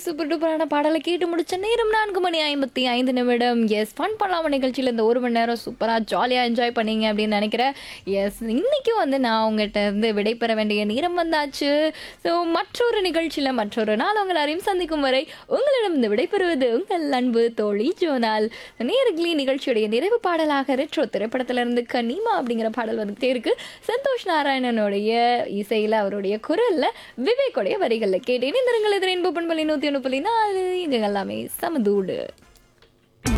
super டூப்பரான பாடலை கேட்டு முடிச்ச நேரம் நான்கு மணி ஐம்பத்தி ஐந்து நிமிடம் எஸ் ஃபன் பண்ணலாம நிகழ்ச்சியில் இந்த ஒரு மணி நேரம் சூப்பராக ஜாலியாக என்ஜாய் பண்ணீங்க அப்படின்னு நினைக்கிறேன் எஸ் இன்னைக்கு வந்து நான் உங்கள்கிட்ட இருந்து விடைபெற வேண்டிய நேரம் வந்தாச்சு ஸோ மற்றொரு நிகழ்ச்சியில் மற்றொரு நாள் உங்கள் அறையும் சந்திக்கும் வரை உங்களிடம் இந்த விடைபெறுவது உங்கள் அன்பு தோழி ஜோனால் நேர்களி நிகழ்ச்சியுடைய நிறைவு பாடலாக ரெட்ரோ திரைப்படத்திலிருந்து கனிமா அப்படிங்கிற பாடல் வந்துகிட்டே இருக்கு சந்தோஷ் நாராயணனுடைய இசையில் அவருடைய குரல்ல விவேக்குடைய வரிகளில் கேட்டேன் இந்த ரெண்டு ரெயின்போ பண்பலி நூற்றி ஒன்று புள்ளி நாலு இது எல்லாமே சமதூடு